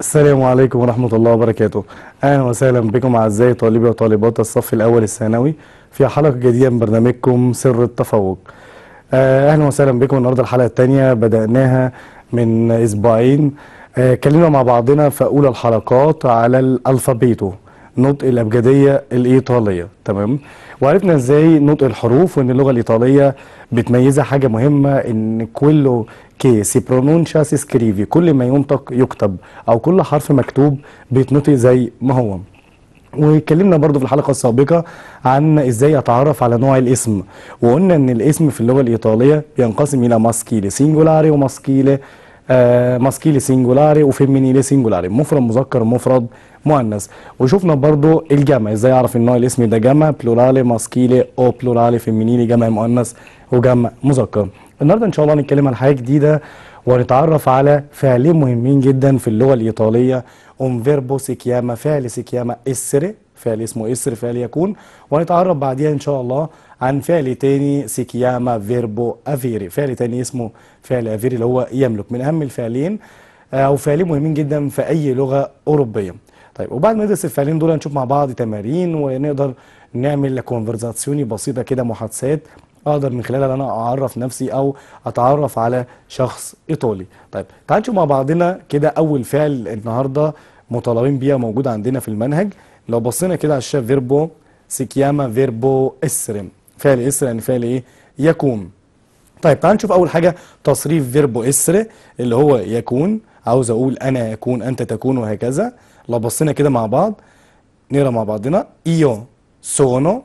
السلام عليكم ورحمة الله وبركاته أهلا وسهلا بكم أعزائي طالبي وطالبات الصف الأول الثانوي في حلقة جديدة من برنامجكم سر التفوق آه، أهلا وسهلا بكم النهاردة الحلقة الثانية بدأناها من أسبوعين آه، اتكلمنا مع بعضنا في أولى الحلقات على الألفابيتو نطق الأبجدية الإيطالية تمام وعرفنا ازاي نطق الحروف وان اللغة الإيطالية بتميزها حاجة مهمة ان كله كي سي برونونشا سي سكريفي كل ما ينطق يكتب او كل حرف مكتوب بيتنطق زي ما هو واتكلمنا برضو في الحلقة السابقة عن ازاي اتعرف على نوع الاسم وقلنا ان الاسم في اللغة الإيطالية بينقسم الى ماسكيلي سينجولاري وماسكيلي آه ماسكيلي سينجولاري وفيمينيلي سينجولاري مفرد مذكر ومفرد مؤنث وشفنا برضو الجمع ازاي اعرف ان نوع الاسم ده جمع بلورالي ماسكيلي او بلورالي فيمينيلي جمع مؤنث وجمع مذكر النهارده ان شاء الله هنتكلم عن حاجه جديده ونتعرف على فعلين مهمين جدا في اللغه الايطاليه un verbo si chiama فعل si chiama essere فعل اسمه essere فعل يكون ونتعرف بعديها ان شاء الله عن فعل تاني si chiama verbo avere فعل تاني اسمه فعل avere اللي هو يملك من اهم الفعلين او فعلين مهمين جدا في اي لغه اوروبيه طيب وبعد ما ندرس الفعلين دول هنشوف مع بعض تمارين ونقدر نعمل كونفرزاسيوني بسيطه كده محادثات اقدر من خلالها انا اعرف نفسي او اتعرف على شخص ايطالي طيب تعالوا نشوف مع بعضنا كده اول فعل النهارده مطالبين بيها موجود عندنا في المنهج لو بصينا كده على الشاشه فيربو سيكياما فيربو اسرم فعل اسر يعني فعل ايه يكون طيب تعال نشوف اول حاجه تصريف فيربو اسر اللي هو يكون عاوز اقول انا يكون انت تكون وهكذا لو بصينا كده مع بعض نقرا مع بعضنا io sono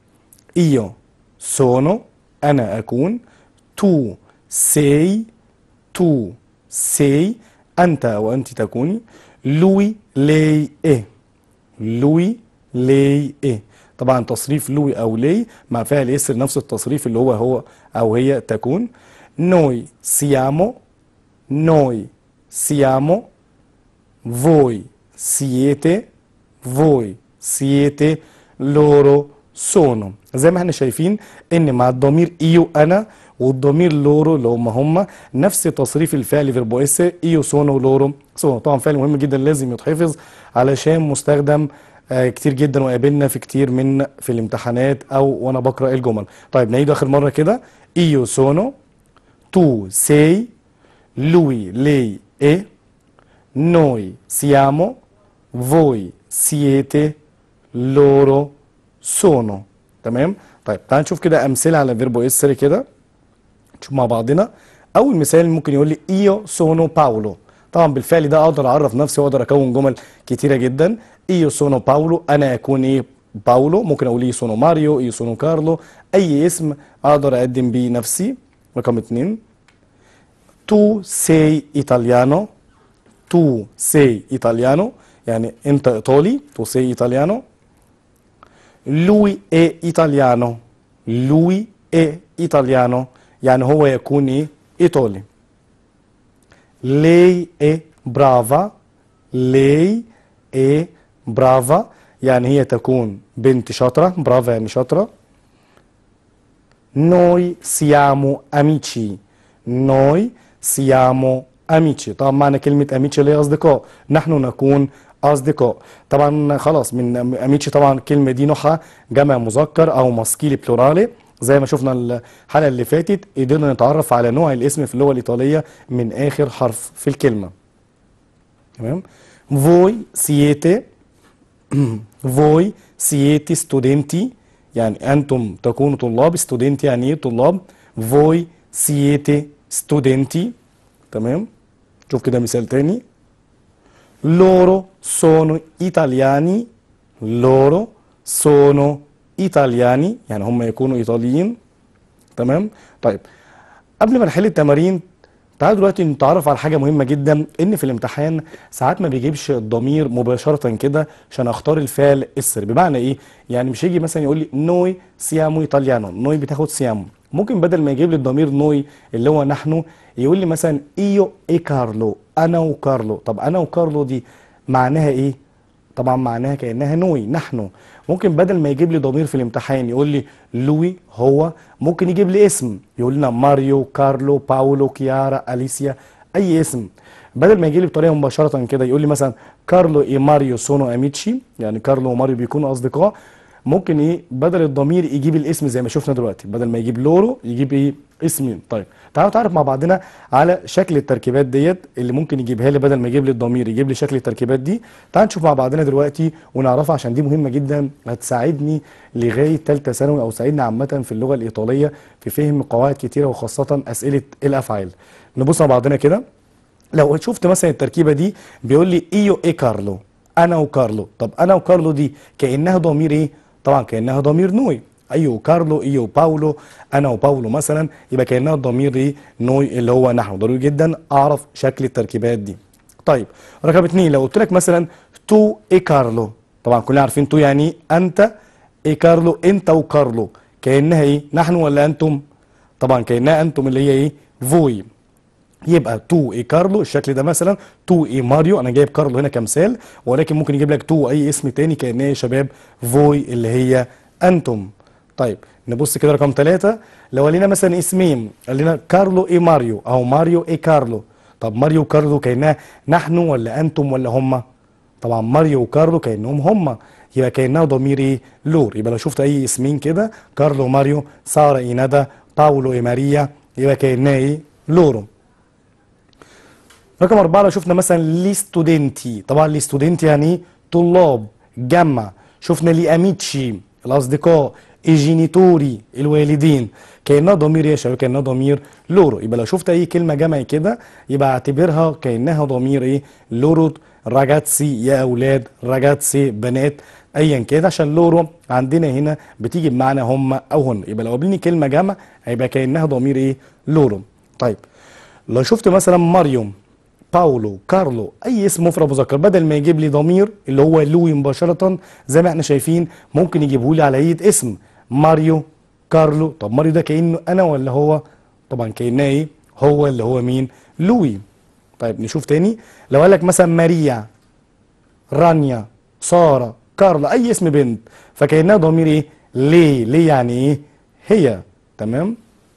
io sono انا اكون tu sei tu sei انت او انت تكوني lui lei è lui lei è طبعا تصريف لوي او لي مع فعل يسر نفس التصريف اللي هو هو او هي تكون noi siamo noi siamo voi siete voi siete loro sono زي ما احنا شايفين ان مع الضمير ايو انا والضمير لورو اللي هم هم نفس تصريف الفعل فيربو اس ايو سونو لورو سونو طبعا فعل مهم جدا لازم يتحفظ علشان مستخدم آه كتير جدا وقابلنا في كتير من في الامتحانات او وانا بقرا الجمل طيب نعيد اخر مره كده ايو سونو تو سي لوي لي اي noi siamo voi siete loro sono تمام طيب تعال نشوف كده امثله على فيربو اسر كده نشوف مع بعضنا اول مثال ممكن يقول لي ايو سونو باولو طبعا بالفعل ده اقدر اعرف نفسي واقدر اكون جمل كتيره جدا ايو سونو باولو انا اكون ايه باولو ممكن اقول ايه سونو ماريو ايه سونو كارلو اي اسم اقدر اقدم بيه نفسي رقم اتنين تو سي ايطاليانو tu sei italiano يعني انت ايطالي tu sei italiano lui è italiano lui è italiano يعني هو يكون ايه ايطالي lei è brava lei è brava يعني هي تكون بنت شاطرة برافا يعني شاطرة noi siamo amici noi siamo اميتشي طبعا معنى كلمه اميتشي اللي هي اصدقاء نحن نكون اصدقاء طبعا خلاص من اميتشي طبعا الكلمه دي نوعها جمع مذكر او ماسكيلي بلورالي زي ما شفنا الحلقه اللي فاتت قدرنا نتعرف على نوع الاسم في اللغه الايطاليه من اخر حرف في الكلمه تمام voi siete voi siete studenti يعني انتم تكونوا طلاب studenti يعني ايه طلاب voi siete studenti تمام شوف كده مثال تاني loro sono italiani loro sono italiani يعني هم يكونوا ايطاليين تمام طيب قبل ما نحل التمارين تعالوا دلوقتي نتعرف على حاجه مهمه جدا ان في الامتحان ساعات ما بيجيبش الضمير مباشره كده عشان اختار الفعل اسر بمعنى ايه يعني مش يجي مثلا يقول لي نوي سيامو ايطاليانو نوي بتاخد سيامو ممكن بدل ما يجيب لي الضمير نوي اللي هو نحن يقول لي مثلا ايو اي كارلو انا وكارلو طب انا وكارلو دي معناها ايه طبعا معناها كانها نوي نحن ممكن بدل ما يجيب لي ضمير في الامتحان يقول لي لوي هو ممكن يجيب لي اسم يقول لنا ماريو كارلو باولو كيارا اليسيا اي اسم بدل ما يجي لي بطريقه مباشره كده يقول لي مثلا كارلو اي ماريو سونو اميتشي يعني كارلو وماريو بيكونوا اصدقاء ممكن ايه بدل الضمير يجيب الاسم زي ما شفنا دلوقتي بدل ما يجيب لورو يجيب ايه اسمين طيب تعالوا نتعرف مع بعضنا على شكل التركيبات ديت اللي ممكن يجيبها لي بدل ما يجيب لي الضمير يجيب لي شكل التركيبات دي تعالوا نشوف مع بعضنا دلوقتي ونعرفها عشان دي مهمه جدا هتساعدني لغايه ثالثه ثانوي او تساعدني عامه في اللغه الايطاليه في فهم قواعد كتيره وخاصه اسئله الافعال نبص مع بعضنا كده لو شفت مثلا التركيبه دي بيقول لي ايو اي كارلو انا وكارلو طب انا وكارلو دي كانها ضمير ايه طبعا كانها ضمير نوي ايو كارلو ايو باولو انا وباولو مثلا يبقى كانها الضمير ايه نوي اللي هو نحن ضروري جدا اعرف شكل التركيبات دي طيب رقم اتنين لو قلت لك مثلا تو اي كارلو طبعا كلنا عارفين تو يعني إيه؟ انت اي كارلو انت وكارلو كانها ايه نحن ولا انتم طبعا كانها انتم اللي هي ايه فوي يبقى تو اي كارلو الشكل ده مثلا تو اي ماريو انا جايب كارلو هنا كمثال ولكن ممكن يجيب لك تو اي اسم تاني كانها يا شباب فوي اللي هي انتم طيب نبص كده رقم ثلاثة لو قال لنا مثلا اسمين قال لنا كارلو اي ماريو او ماريو اي كارلو طب ماريو وكارلو كانها نحن ولا انتم ولا هما طبعا ماريو وكارلو كانهم هما يبقى كانها ضمير ايه لور يبقى لو شفت اي اسمين كده كارلو ماريو ساره اي ندى باولو اي ماريا يبقى كانها ايه لورو رقم أربعة لو شفنا مثلا لي ستودنتي طبعا لي ستودنتي يعني إيه؟ طلاب جمع شفنا لي أميتشي الأصدقاء الجينيتوري الوالدين كأنها ضمير يا شباب كأنها ضمير لورو يبقى لو شفت أي كلمة جمع كده يبقى اعتبرها كأنها ضمير إيه لورو راجاتسي يا أولاد راجاتسي بنات ايا كده عشان لورو عندنا هنا بتيجي بمعنى هم او هن يبقى لو قابلني كلمه جمع هيبقى كانها ضمير ايه لورو طيب لو شفت مثلا مريم باولو كارلو اي اسم مفرد مذكر بدل ما يجيب لي ضمير اللي هو لوي مباشره زي ما احنا شايفين ممكن يجيبه لي على ايد اسم ماريو كارلو طب ماريو ده كانه انا ولا هو طبعا كانه ايه هو اللي هو مين لوي طيب نشوف تاني لو قال لك مثلا ماريا رانيا ساره كارلا اي اسم بنت فكانها ضمير ايه ليه ليه يعني ايه هي تمام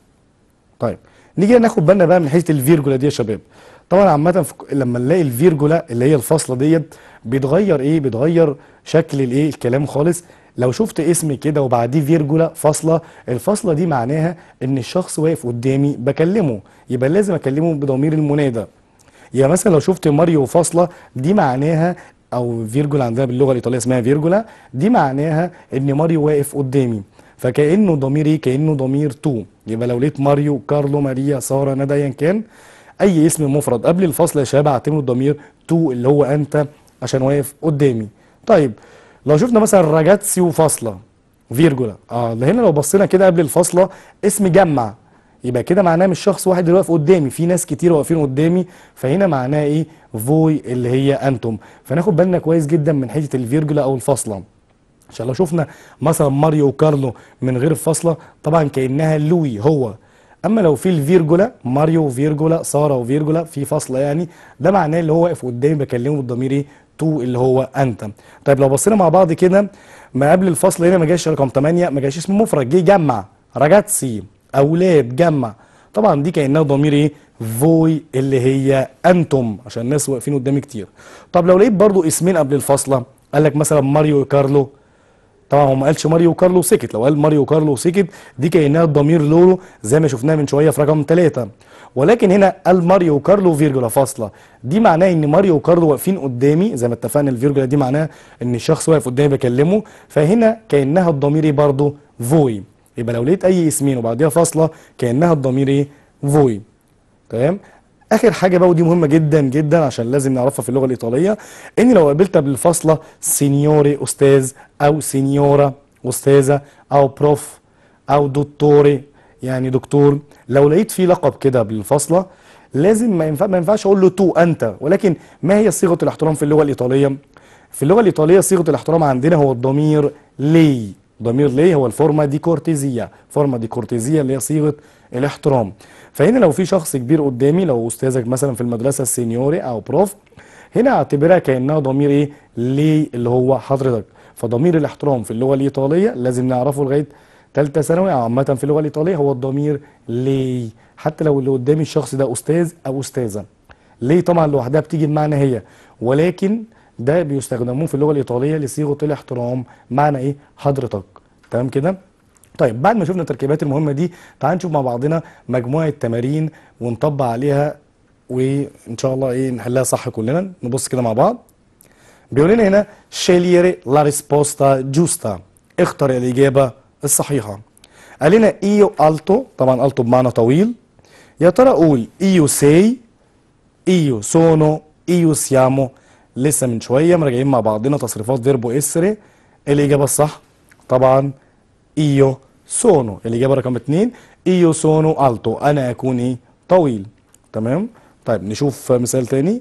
طيب نيجي ناخد بالنا بقى من حته الفيرجولا دي يا شباب طبعا عامه في- لما نلاقي الفيرجولا اللي هي الفاصله ديت بيتغير ايه بيتغير شكل الايه الكلام خالص لو شفت اسم كده وبعديه فيرجولا فاصله الفاصله دي معناها ان الشخص واقف قدامي بكلمه يبقى لازم اكلمه بضمير المنادى يبقى مثلا لو شفت ماريو فاصله دي معناها او فيرجولا عندنا باللغه الايطاليه اسمها فيرجولا دي معناها ان ماريو واقف قدامي فكانه ضمير ايه كانه ضمير تو يبقى لو لقيت ماريو كارلو ماريا ساره ندى ايا كان اي اسم مفرد قبل الفصل يا شباب اعتبره الضمير تو اللي هو انت عشان واقف قدامي طيب لو شفنا مثلا راجاتسيو فاصله فيرجولا اه ده هنا لو بصينا كده قبل الفاصله اسم جمع يبقى كده معناه مش شخص واحد اللي واقف قدامي في ناس كتير واقفين قدامي فهنا معناه ايه فوي اللي هي انتم فناخد بالنا كويس جدا من حته الفيرجولا او الفاصله عشان لو شفنا مثلا ماريو وكارلو من غير الفاصله طبعا كانها لوي هو اما لو في الفيرجولا ماريو وفيرجولا ساره وفيرجولا في فاصله يعني ده معناه اللي هو واقف قدامي بكلمه بالضمير ايه تو اللي هو انت طيب لو بصينا مع بعض كده ما قبل الفصل هنا ما جاش رقم 8 ما جاش اسم مفرد جه جمع راجاتسي اولاد جمع طبعا دي كانها ضمير ايه فوي اللي هي انتم عشان الناس واقفين قدامي كتير طب لو لقيت برضو اسمين قبل الفاصله قال لك مثلا ماريو وكارلو طبعا هو ما قالش ماريو وكارلو وسكت لو قال ماريو وكارلو وسكت دي كانها الضمير لورو زي ما شفناها من شويه في رقم ثلاثة ولكن هنا قال ماريو وكارلو فيرجولا فاصله دي معناه ان ماريو وكارلو واقفين قدامي زي ما اتفقنا الفيرجولا دي معناها ان الشخص واقف قدامي بكلمه فهنا كانها الضمير إيه برضه فوي يبقى لو لقيت اي اسمين وبعديها فاصله كانها الضمير ايه فوي تمام اخر حاجه بقى ودي مهمه جدا جدا عشان لازم نعرفها في اللغه الايطاليه ان لو قابلت بالفاصله سينيوري استاذ او سينيورا استاذه او بروف او دوتوري يعني دكتور لو لقيت فيه لقب كده بالفاصله لازم ما ينفع ما ينفعش اقول له تو انت ولكن ما هي صيغه الاحترام في اللغه الايطاليه في اللغه الايطاليه صيغه الاحترام عندنا هو الضمير لي ضمير ليه هو الفورما دي كورتيزيا فورما دي كورتيزيا اللي هي صيغه الاحترام فهنا لو في شخص كبير قدامي لو استاذك مثلا في المدرسه السينيوري او بروف هنا اعتبرها كانها ضمير ايه ليه اللي هو حضرتك فضمير الاحترام في اللغه الايطاليه لازم نعرفه لغايه ثالثه ثانوي او عامه في اللغه الايطاليه هو الضمير ليه حتى لو اللي قدامي الشخص ده استاذ او استاذه ليه طبعا لوحدها بتيجي بمعنى هي ولكن ده بيستخدموه في اللغه الايطاليه لصيغه الاحترام معنى ايه حضرتك تمام كده طيب بعد ما شفنا التركيبات المهمه دي تعال نشوف مع بعضنا مجموعه تمارين ونطبق عليها وان شاء الله ايه نحلها صح كلنا نبص كده مع بعض بيقول لنا هنا scegliere la risposta giusta اختر الإجابة الصحيحة قال لنا io alto طبعا alto بمعنى طويل يا ترى أقول io sei io sono io siamo لسه من شوية مراجعين مع بعضنا تصريفات فيربو اسري الإجابة الصح طبعا io sono الإجابة رقم اتنين io sono alto أنا أكون إيه طويل تمام طيب نشوف مثال تاني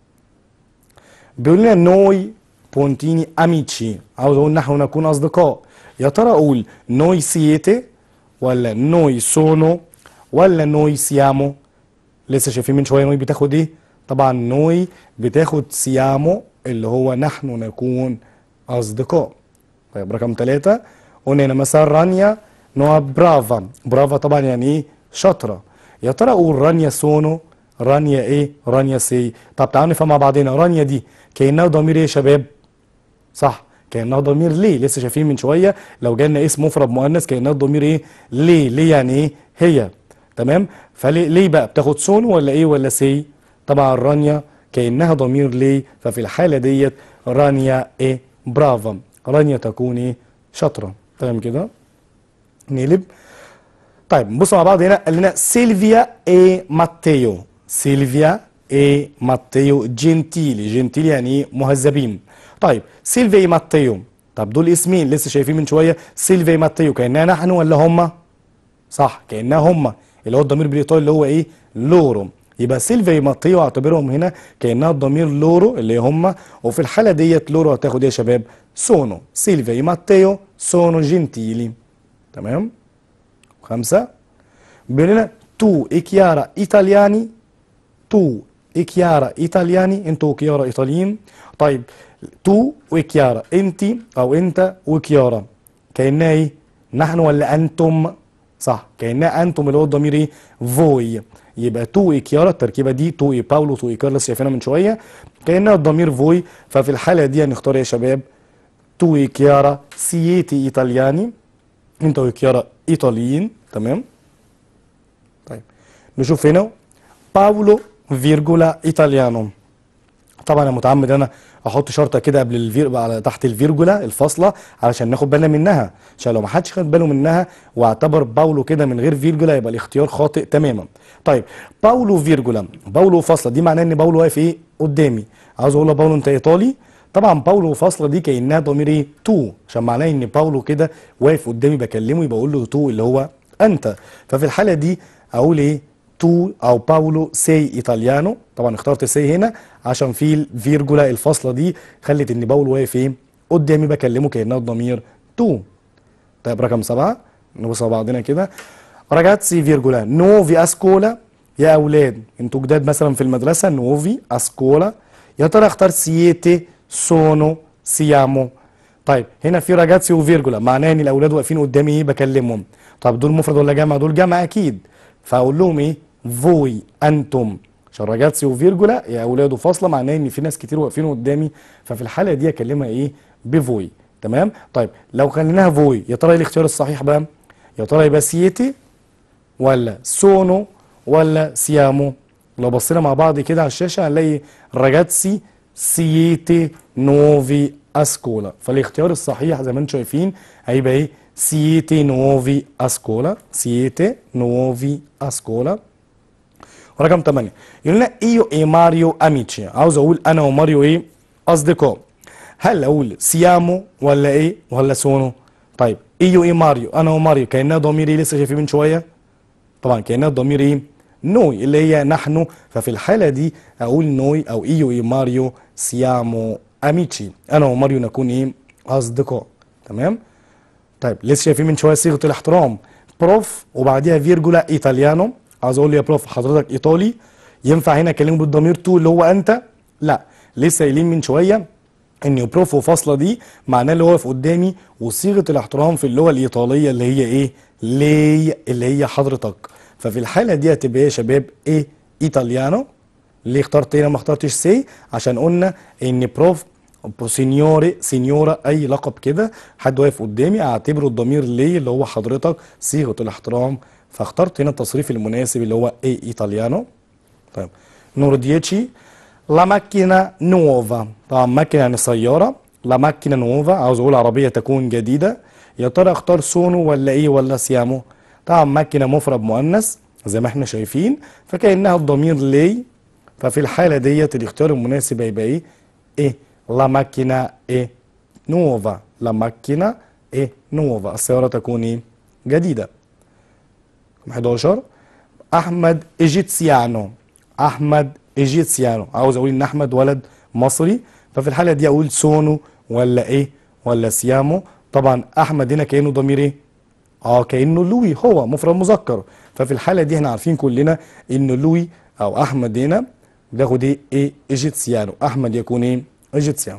بيقول لنا نوي بونتيني اميتشي عاوز اقول نحن نكون اصدقاء يا ترى اقول نوي سيتي ولا نوي سونو ولا نوي سيامو لسه شايفين من شويه نوي بتاخد ايه طبعا نوي بتاخد سيامو اللي هو نحن نكون اصدقاء طيب رقم ثلاثة قلنا هنا مثلا رانيا نوع برافا برافا طبعا يعني ايه شاطرة يا ترى اقول رانيا سونو رانيا ايه رانيا سي طب تعالوا نفهم مع بعضنا رانيا دي كانها ضمير ايه يا شباب صح كانها ضمير ليه لسه شايفين من شويه لو جالنا اسم مفرد مؤنث كانها ضمير ايه ليه ليه يعني ايه هي تمام فليه ليه بقى بتاخد سون ولا ايه ولا سي طبعا رانيا كانها ضمير ليه ففي الحاله ديت رانيا ايه برافا رانيا تكون ايه شاطره تمام كده نقلب طيب نبص مع بعض هنا قال لنا سيلفيا اي ماتيو سيلفيا اي ماتيو جنتيلي جنتيلي يعني ايه مهذبين طيب سيلفيا اي ماتيو طب دول اسمين لسه شايفين من شويه سيلفيا اي ماتيو كانها نحن ولا هم صح كانها هم اللي هو الضمير بالايطالي اللي هو ايه لورو يبقى سيلفيا اي ماتيو اعتبرهم هنا كانها الضمير لورو اللي هم وفي الحاله ديت لورو هتاخد ايه يا شباب سونو سيلفيا اي ماتيو سونو جنتيلي تمام خمسة بيقول لنا تو e Chiara ايطالياني تو e Chiara ايطالياني انتوا وكيارا ايطاليين طيب تو وكيارا انت او انت وكيارا كانها ايه نحن ولا انتم صح كانها انتم اللي هو الضمير ايه فوي يبقى تو اي كيارا التركيبه دي تو اي باولو تو اي كارلوس شايفينها من شويه كانها الضمير فوي ففي الحاله دي هنختار يا شباب تو اي كيارا سيتي ايطالياني انت وكيارا ايطاليين تمام طيب نشوف هنا باولو فيرجولا ايطاليانو طبعا انا متعمد انا احط شرطه كده قبل الفير على تحت الفيرجولا الفاصله علشان ناخد بالنا منها عشان لو ما حدش خد باله منها واعتبر باولو كده من غير فيرجولا يبقى الاختيار خاطئ تماما طيب باولو فيرجولا باولو فاصله دي معناه ان باولو واقف ايه قدامي عاوز اقول له باولو انت ايطالي طبعا باولو فاصله دي كانها ضمير ايه تو عشان معناه ان باولو كده واقف قدامي بكلمه يبقى اقول له تو اللي هو انت ففي الحاله دي اقول ايه تو او باولو سي ايطاليانو طبعا اخترت سي هنا عشان في الفيرجولا الفاصله دي خلت ان باولو واقف ايه قدامي بكلمه كانها الضمير تو طيب رقم سبعة نبص على بعضنا كده راجاتسي فيرجولا نوفي اسكولا يا اولاد انتوا جداد مثلا في المدرسه نوفي اسكولا يا ترى اختار سيتي سونو سيامو طيب هنا في راجاتسي وفيرجولا معناه ان الاولاد واقفين قدامي ايه بكلمهم طب دول مفرد ولا جمع دول جمع اكيد فاقول لهم ايه فوي انتم عشان راجاتسي وفيرجولا يا اولاد فاصله معناه ان في ناس كتير واقفين قدامي ففي الحاله دي اكلمها ايه بفوي تمام طيب لو خليناها فوي يا ترى ايه الاختيار الصحيح بقى يا ترى يبقى سيتي ولا سونو ولا سيامو لو بصينا مع بعض كده على الشاشه هنلاقي راجاتسي سيتي نوفي اسكولا فالاختيار الصحيح زي ما انتم شايفين هيبقى ايه سيتي نوفي اسكولا سيتي نوفي اسكولا ورقم 8 يقول لنا ايو اي ماريو اميتشي عاوز اقول انا وماريو ايه اصدقاء هل اقول سيامو ولا ايه ولا سونو طيب ايو اي ماريو انا وماريو كانها ضمير ايه لسه شايفين من شويه طبعا كانها ضمير ايه نوي اللي هي نحن ففي الحاله دي اقول نوي او ايو اي ماريو سيامو اميتشي انا وماريو نكون ايه اصدقاء تمام طيب لسه شايفين من شويه صيغه الاحترام بروف وبعديها فيرجولا ايطاليانو عاوز اقول يا بروف حضرتك ايطالي ينفع هنا اكلمه بالضمير تو اللي هو انت لا لسه قايلين من شويه ان بروف وفاصله دي معناه اللي هو واقف قدامي وصيغه الاحترام في اللغه الايطاليه اللي هي ايه لي اللي هي حضرتك ففي الحاله دي هتبقى ايه يا شباب ايه ايطاليانو ليه اخترت هنا ما اخترتش سي عشان قلنا ان بروف سينيوري سينيورا اي لقب كده حد واقف قدامي اعتبره الضمير ليه اللي هو حضرتك صيغه الاحترام فاخترت هنا التصريف المناسب اللي هو اي ايطاليانو طيب نور ديتشي لا ماكينة نوفا طبعا ماكينة يعني سيارة لا ماكينة نوفا عاوز اقول عربية تكون جديدة يا ترى اختار سونو ولا ايه ولا سيامو طبعا ماكينة مفرد مؤنث زي ما احنا شايفين فكأنها الضمير لي ففي الحالة ديت الاختيار المناسب هيبقى ايه ايه لا ماكينة ايه نوفا لا ماكينة ايه نوفا السيارة تكون ايه جديدة 11 احمد ايجيتسيانو احمد ايجيتسيانو عاوز اقول ان احمد ولد مصري ففي الحاله دي اقول سونو ولا ايه ولا سيامو طبعا احمد هنا كانه ضمير ايه اه كانه لوي هو مفرد مذكر ففي الحاله دي احنا عارفين كلنا ان لوي او احمد هنا بياخد ايه ايه ايجيتسيانو احمد يكون ايه ايجيتسيانو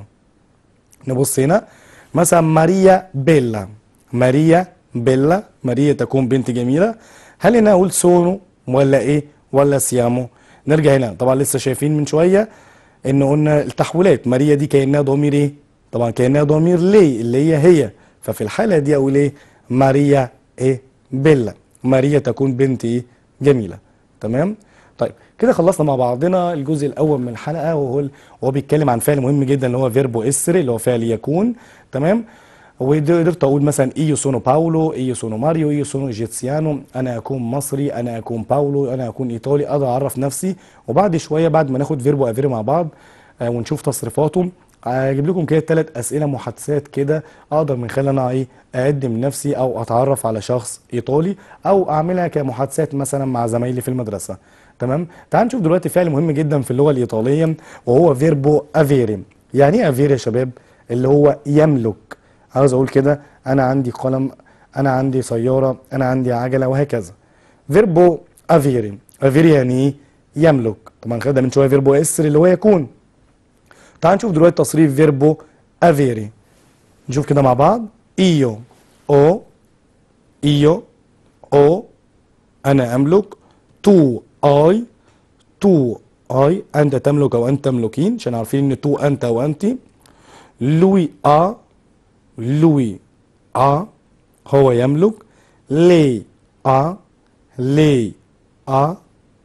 نبص هنا مثلا ماريا بيلا ماريا بيلا ماريا تكون بنت جميله هل هنا اقول سونو ولا ايه ولا سيامو نرجع هنا طبعا لسه شايفين من شويه ان قلنا التحويلات ماريا دي كانها ضمير ايه طبعا كانها ضمير ليه اللي هي هي ففي الحاله دي اقول ايه ماريا ايه بيلا ماريا تكون بنت ايه جميله تمام طيب كده خلصنا مع بعضنا الجزء الاول من الحلقه وهو وهو بيتكلم عن فعل مهم جدا اللي هو فيربو اسر اللي هو فعل يكون تمام وقدرت اقول مثلا ايو سونو باولو ايو سونو ماريو ايو سونو ايجيتسيانو انا اكون مصري انا اكون باولو انا اكون ايطالي اقدر اعرف نفسي وبعد شويه بعد ما ناخد فيربو افيري مع بعض آه ونشوف تصريفاته هجيب لكم كده ثلاث اسئله محادثات كده اقدر من خلال انا ايه اقدم نفسي او اتعرف على شخص ايطالي او اعملها كمحادثات مثلا مع زمايلي في المدرسه تمام تعال نشوف دلوقتي فعل مهم جدا في اللغه الايطاليه وهو فيربو افيري يعني ايه افيري يا شباب اللي هو يملك عاوز اقول كده انا عندي قلم انا عندي سياره انا عندي عجله وهكذا فيربو افيري افيري يعني ايه يملك طبعا خدنا من شويه فيربو اسر اللي هو يكون تعال نشوف دلوقتي تصريف فيربو افيري نشوف كده مع بعض ايو او ايو او انا املك تو اي تو اي انت تملك او انت تملكين عشان عارفين ان تو انت وانت لوي ا lui ha هو يملك lei ha lei ha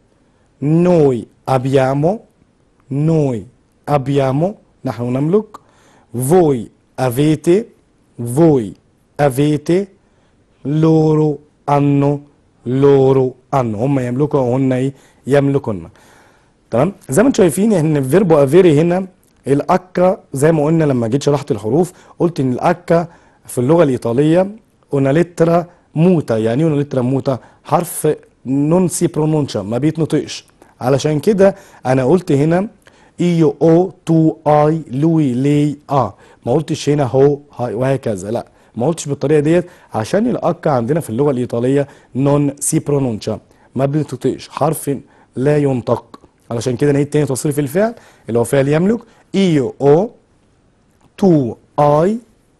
noi abbiamo noi abbiamo نحن نملك voi avete voi avete loro hanno loro hanno هم يملكوا وهن يملكن تمام زي ما انتم شايفين ان فيربو افيري هنا الاكا زي ما قلنا لما جيت شرحت الحروف قلت ان الاكا في اللغه الايطاليه اون لترا موتا يعني ايه اون لترا موتا حرف نون سي برونونشا ما بيتنطقش علشان كده انا قلت هنا ايو او تو اي لوي لي ا ما قلتش هنا هو هاي وهكذا لا ما قلتش بالطريقه ديت عشان الاكا عندنا في اللغه الايطاليه نون سي برونونشا ما بيتنطقش حرف لا ينطق علشان كده نعيد تاني تصريف الفعل اللي هو فعل يملك io ho tu hai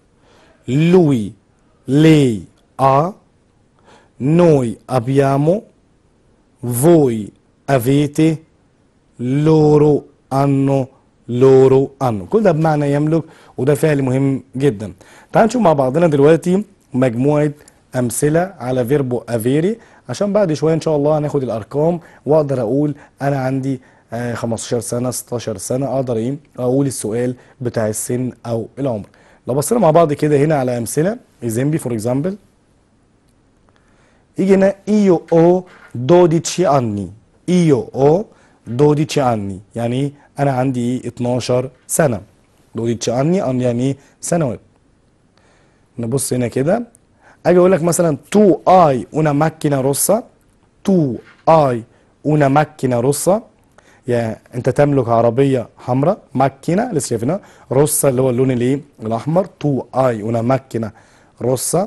lui lei ha noi abbiamo voi avete loro hanno loro hanno كل ده بمعنى يملك وده فعل مهم جدا تعال نشوف مع بعضنا دلوقتي مجموعة أمثلة على فيربو أفيري عشان بعد شوية إن شاء الله هناخد الأرقام وأقدر أقول أنا عندي آه 15 سنة 16 سنة أقدر إيه أقول السؤال بتاع السن أو العمر لو بصينا مع بعض كده هنا على أمثلة إزامبي فور إكزامبل يجي هنا io ho 12 anni io ho 12 anni يعني إيه أنا عندي إيه 12 سنة 12 anni anni يعني إيه سنوات نبص هنا كده اجي اقول لك مثلا تو اي una macchina rossa تو اي una macchina rossa يعني انت تملك عربيه حمراء ماكينه لسه شايفينها روسا اللي هو اللون الايه الاحمر تو اي una macchina rossa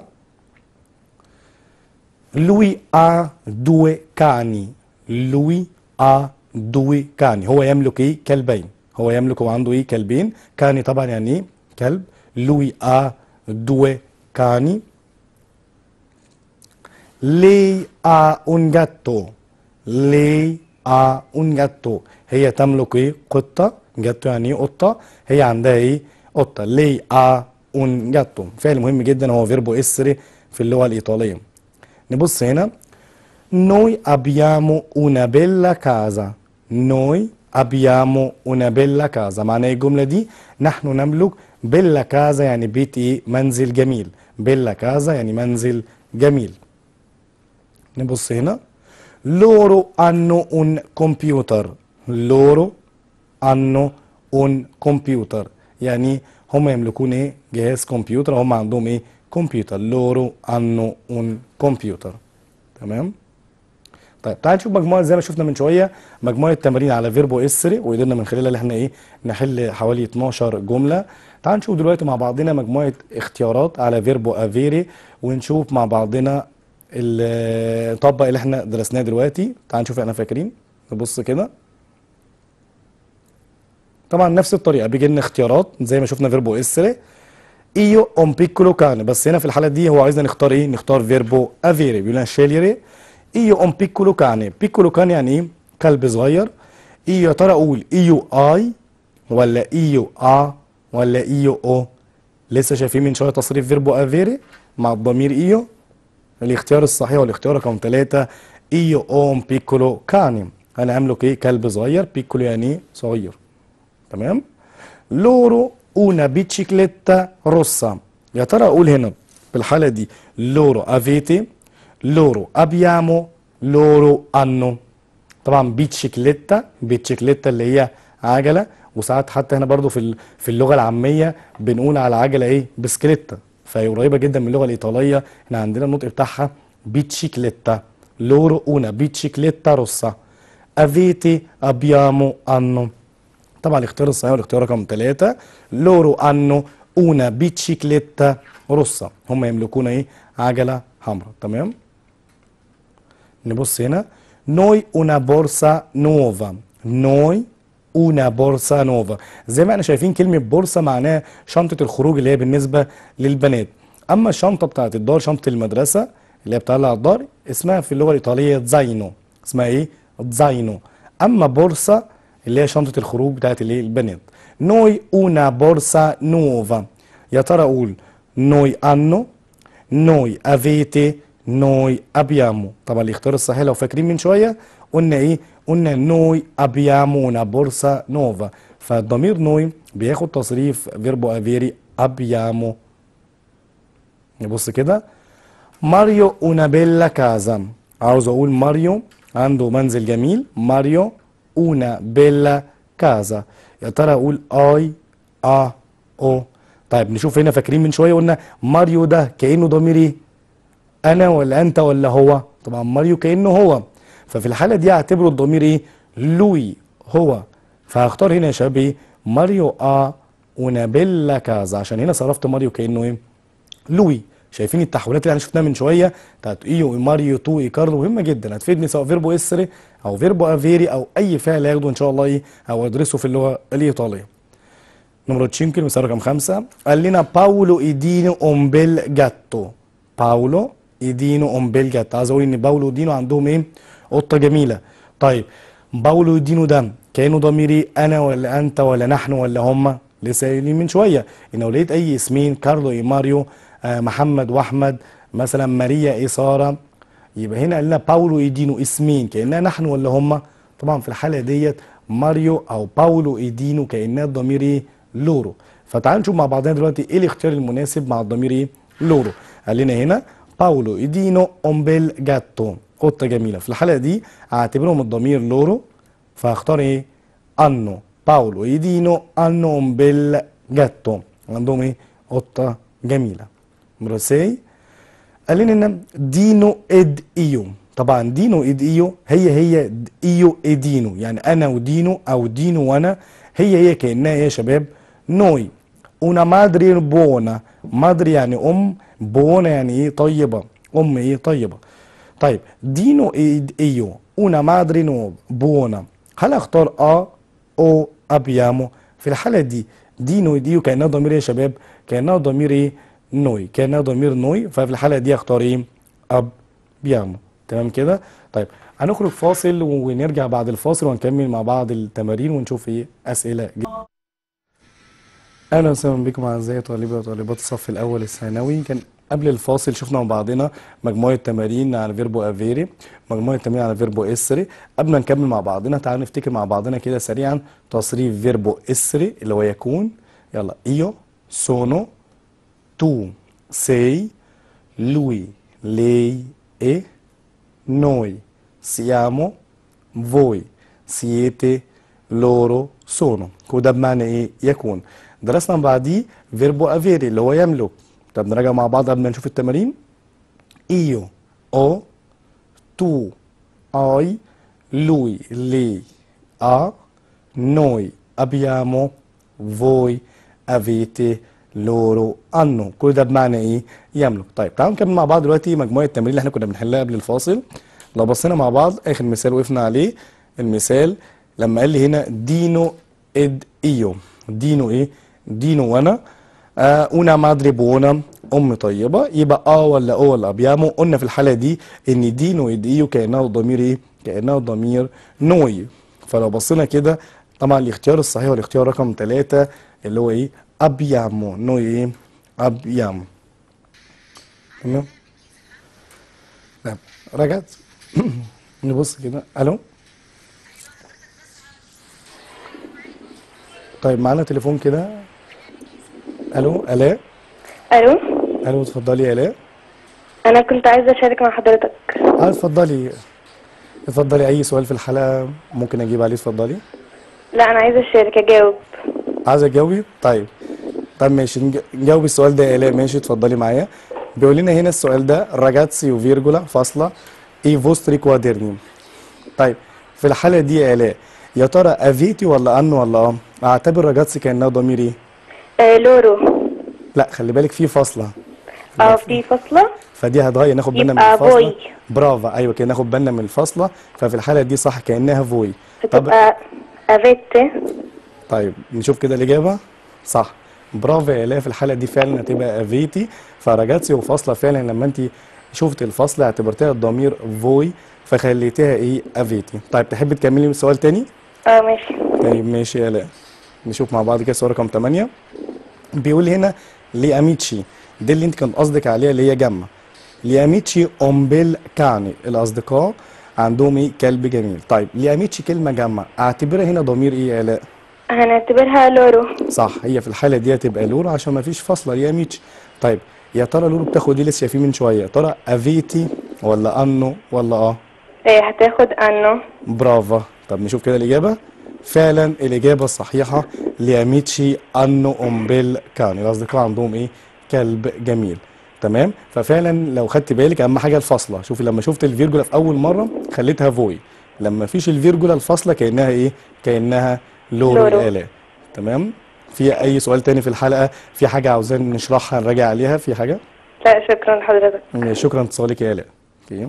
lui ha due cani lui ha due cani هو يملك ايه كلبين هو يملك وعنده ايه كلبين كاني طبعا يعني ايه كلب lui ha due cani lei ha un gatto lei ا un gatto هي تملك ايه قطة جاتو يعني ايه قطة هي عندها ايه قطة لي ا un gatto فعل مهم جدا هو فيربو اسري في اللغة الإيطالية نبص هنا Noi abbiamo una bella casa. Noi abbiamo una bella casa. معنى إيه الجملة دي نحن نملك بيلا كازا يعني بيت ايه منزل جميل بيلا كازا يعني منزل جميل نبص هنا loro hanno un computer loro hanno un computer يعني هم يملكون ايه جهاز كمبيوتر هم عندهم ايه كمبيوتر loro hanno un computer تمام طيب تعال نشوف مجموعه زي ما شفنا من شويه مجموعه تمارين على فيربو اسري وقدرنا من خلالها ان احنا ايه نحل حوالي 12 جمله تعال نشوف دلوقتي مع بعضنا مجموعه اختيارات على فيربو افيري ونشوف مع بعضنا الطبق اللي احنا درسناه دلوقتي تعال نشوف احنا فاكرين نبص كده طبعا نفس الطريقه بيجي لنا اختيارات زي ما شفنا فيربو اسري ايو اون بيكولو كان بس هنا في الحاله دي هو عايزنا نختار ايه نختار فيربو افيري بيقول لنا شيليري ايو اون بيكولو كان بيكولو كان يعني ايه كلب صغير ايو يا ترى اقول ايو اي ولا ايو ا ولا ايو او لسه شايفين من شويه تصريف فيربو افيري مع الضمير ايو الاختيار الصحيح والاختيار رقم ثلاثة ايو اون بيكولو كان انا املك ايه كلب صغير بيكولو يعني ايه صغير تمام لورو una bicicletta rossa يا ترى اقول هنا في الحاله دي لورو افيتي لورو ابيامو لورو انو طبعا بيتشيكليتا بيتشيكليتا اللي هي عجله وساعات حتى هنا برضو في ال- في اللغه العاميه بنقول على عجله ايه بسكليتا فهي قريبه جدا من اللغه الايطاليه احنا عندنا النطق بتاعها بيتشيكليتا لورو una bicicletta rossa avete abbiamo hanno طبعا الاختيار الصحيح والاختيار رقم ثلاثة لورو انو اونا بيتشيكليتا روسا هم يملكون ايه عجلة حمراء تمام نبص هنا نوي اونا بورصا نوفا نوي اونا بورصا نوفا زي ما احنا شايفين كلمة بورصة معناها شنطة الخروج اللي هي بالنسبة للبنات اما الشنطة بتاعت الدار شنطة المدرسة اللي هي بتطلع الدار اسمها في اللغة الإيطالية زاينو اسمها ايه زاينو اما بورصة اللي هي شنطة الخروج بتاعت الايه البنات نوي اونا بورصا نوفا يا ترى اقول نوي انو نوي افيتي نوي ابيامو طبعا الاختيار الصحيح لو فاكرين من شويه قلنا ايه قلنا نوي ابيامو una بورصا نوفا فالضمير نوي بياخد تصريف فيربو افيري ابيامو نبص كده ماريو una bella casa عاوز اقول ماريو عنده منزل جميل ماريو una bella casa يا ترى اقول اي ا او طيب نشوف هنا فاكرين من شويه قلنا ماريو ده كانه ضمير ايه انا ولا انت ولا هو طبعا ماريو كانه هو ففي الحاله دي هعتبره الضمير ايه لوي هو فهختار هنا يا شباب ايه ماريو ا una bella casa عشان هنا صرفت ماريو كانه ايه لوي شايفين التحولات اللي احنا شفناها من شويه بتاعت ايو ماريو تو ايكاردو مهمه جدا هتفيدني سواء فيربو اسري او فيربو افيري او اي فعل ياخده ان شاء الله ايه او ادرسه في اللغه الايطاليه نمرة 5 مثال رقم خمسة قال لنا باولو ايدينو اون بيل جاتو باولو ايدينو اون بيل جاتو عايز اقول ان باولو ودينو عندهم ايه قطة جميلة طيب باولو ودينو ده كانوا ضميري انا ولا انت ولا نحن ولا هما لسه قايلين من شويه ان لو لقيت اي اسمين كارلو اي ماريو آه محمد واحمد مثلا ماريا اي ساره يبقى هنا قال لنا باولو ايدينو اسمين كانها نحن ولا هما طبعا في الحاله ديت ماريو او باولو ايدينو كانها الضمير ايه لورو فتعالوا نشوف مع بعضنا دلوقتي ايه الاختيار المناسب مع الضمير ايه لورو قال لنا هنا باولو ايدينو اومبيل جاتو قطه جميله في الحلقه دي اعتبرهم الضمير لورو فهختار ايه انو باولو ايدينو انو اومبيل جاتو عندهم ايه قطه جميله نمرة 6 قال لنا ان دينو اد ايو طبعا دينو اد ايو هي هي د- ايو ادينو يعني انا ودينو او دينو وانا هي هي كانها إيه يا شباب نوي una madre buona madre يعني ام بونا يعني ايه طيبه ام ايه طيبه طيب دينو اد ايو una madre no buona هل اختار ا او ابيامو في الحاله دي دينو اد ايو كانها ضمير إيه يا شباب كانها ضمير ايه نوي كانها ضمير نوي ففي الحاله دي اختار ايه اب بيامو تمام كده طيب هنخرج فاصل ونرجع بعد الفاصل ونكمل مع بعض التمارين ونشوف ايه اسئله جديدة. اهلا وسهلا بكم اعزائي طالبي وطالبات الصف الاول الثانوي كان قبل الفاصل شفنا مع بعضنا مجموعه تمارين على فيربو افيري مجموعه تمارين على فيربو اسري قبل ما نكمل مع بعضنا تعالوا نفتكر مع بعضنا كده سريعا تصريف فيربو اسري اللي هو يكون يلا ايو سونو tu sei lui lei e noi siamo voi siete loro sono وده بمعنى ايه يكون درسنا بعديه فيربو افيري اللي هو يملك طب نراجع مع بعض قبل ما نشوف التمارين io ho tu hai lui lei ha noi abbiamo voi avete loro hanno كل ده بمعنى ايه يملك طيب تعالوا نكمل مع بعض دلوقتي مجموعه التمارين اللي احنا كنا بنحلها قبل الفاصل لو بصينا مع بعض اخر مثال وقفنا عليه المثال لما قال لي هنا دينو اد ايو دينو ايه دينو وانا آه una madre buona ام طيبه يبقى اه ولا او ولا ابيامو قلنا في الحاله دي ان دينو اد ايو كانه ضمير ايه كانه ضمير نوي فلو بصينا كده طبعا الاختيار الصحيح هو الاختيار رقم ثلاثة اللي هو ايه abbiamo noi ايه abbiamo تمام طيب رجعت نبص كده الو طيب معانا تليفون كده الو الاء الو الو اتفضلي يا الاء انا كنت عايزه اشارك مع حضرتك اه اتفضلي اتفضلي اي سؤال في الحلقه ممكن اجيب عليه اتفضلي لا انا عايزه اشارك اجاوب عايزه تجاوبي طيب طب ماشي نج- نجاوب السؤال ده يا الاء ماشي اتفضلي معايا بيقول لنا هنا السؤال ده راجاتسي وفيرجولا فاصله اي فوستري كوادرني طيب في الحاله دي يا الاء يا ترى افيتي ولا ان ولا اه اعتبر راجاتسي كانها ضمير ايه آه لورو لا خلي بالك في فاصله اه في فاصله فدي هتغير ناخد بالنا من يبقى الفاصله فوي. برافو ايوه كده ناخد بالنا من الفاصله ففي الحاله دي صح كانها فوي طب هتبقى افيت طيب نشوف كده الإجابة صح برافو يا آلاء في الحالة دي فعلا هتبقى افيتي فراجاتسي وفاصلة فعلا لما انت شفت الفاصلة اعتبرتها الضمير فوي فخليتها ايه افيتي طيب تحب تكملي سؤال تاني اه ماشي طيب ماشي يا آلاء نشوف مع بعض كده سؤال رقم 8 بيقول هنا لأميتشي دي اللي انت كان قصدك عليها اللي هي جمع لأميتشي أمبيل كاني الأصدقاء عندهم ايه كلب جميل طيب لأميتشي كلمة جمع اعتبرها هنا ضمير ايه يا آلاء هنعتبرها لورو صح هي في الحاله دي هتبقى لورو عشان ما فيش فاصله يا ميتش طيب يا ترى لورو بتاخد ايه لسه شايفين من شويه يا ترى افيتي ولا انو ولا اه آه هتاخد انو برافو طب نشوف كده الاجابه فعلا الاجابه الصحيحه لياميتشي انو امبيل كان الاصدقاء عندهم ايه كلب جميل تمام ففعلا لو خدت بالك اهم حاجه الفاصله شوفي لما شفت الفيرجولا في اول مره خليتها فوي لما فيش الفيرجولا الفاصله كانها ايه كانها لورو لورو. الاله تمام في اي سؤال تاني في الحلقه في حاجه عاوزين نشرحها نراجع عليها في حاجه لا شكرا لحضرتك شكرا اتصالك يا الاء اوكي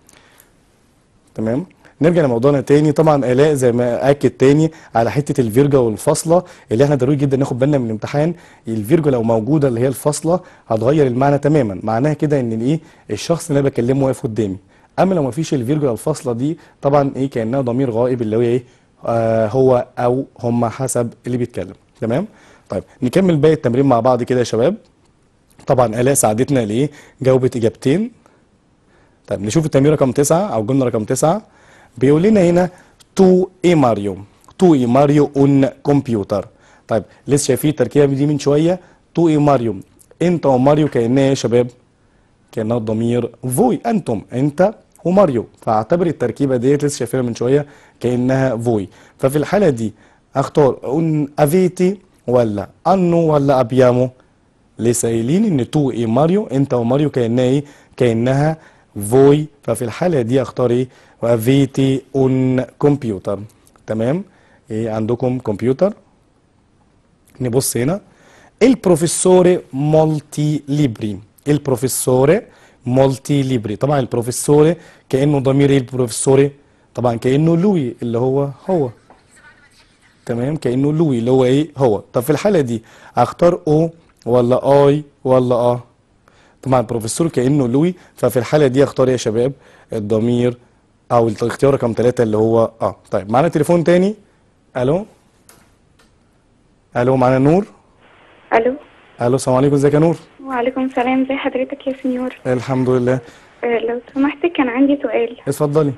تمام نرجع لموضوعنا تاني طبعا الاء زي ما اكد تاني على حته الفيرجا والفاصله اللي احنا ضروري جدا ناخد بالنا من الامتحان الفيرجا لو موجوده اللي هي الفاصله هتغير المعنى تماما معناها كده ان الايه الشخص اللي انا بكلمه واقف قدامي اما لو ما فيش الفيرجا الفاصله دي طبعا ايه كانها ضمير غائب اللي هو ايه آه هو او هم حسب اللي بيتكلم تمام طيب نكمل باقي التمرين مع بعض كده يا شباب طبعا الاء ساعدتنا ليه جاوبت اجابتين طيب نشوف التمرين رقم تسعة او الجمله رقم تسعة بيقول لنا هنا تو اي ماريو تو اي ماريو اون كمبيوتر طيب لسه شايفين التركيبه دي من شويه تو اي ماريو انت وماريو كانها ايه يا شباب كانها الضمير فوي انتم انت وماريو فاعتبر التركيبه ديت لسه شايفينها من شويه كانها فوي ففي الحاله دي اختار اون افيتي ولا انو ولا ابيامو لسه قايلين ان تو ايه ماريو انت وماريو كانها ايه كانها فوي ففي الحاله دي اختار ايه وافيتي اون كمبيوتر تمام ايه عندكم كمبيوتر نبص هنا البروفيسور مولتي ليبري البروفيسور مولتي ليبري طبعا البروفيسور كانه ضمير ايه البروفيسور طبعا كانه لوي اللي هو هو تمام كانه لوي اللي هو ايه هو طب في الحاله دي اختار او ولا اي ولا اه طبعا البروفيسور كانه لوي ففي الحاله دي اختار إيه يا شباب الضمير او الاختيار رقم ثلاثة اللي هو اه طيب معانا تليفون تاني الو الو معانا نور الو الو السلام عليكم ازيك يا نور وعليكم السلام ازي حضرتك يا سنيور الحمد لله آه، لو سمحت كان عندي سؤال اتفضلي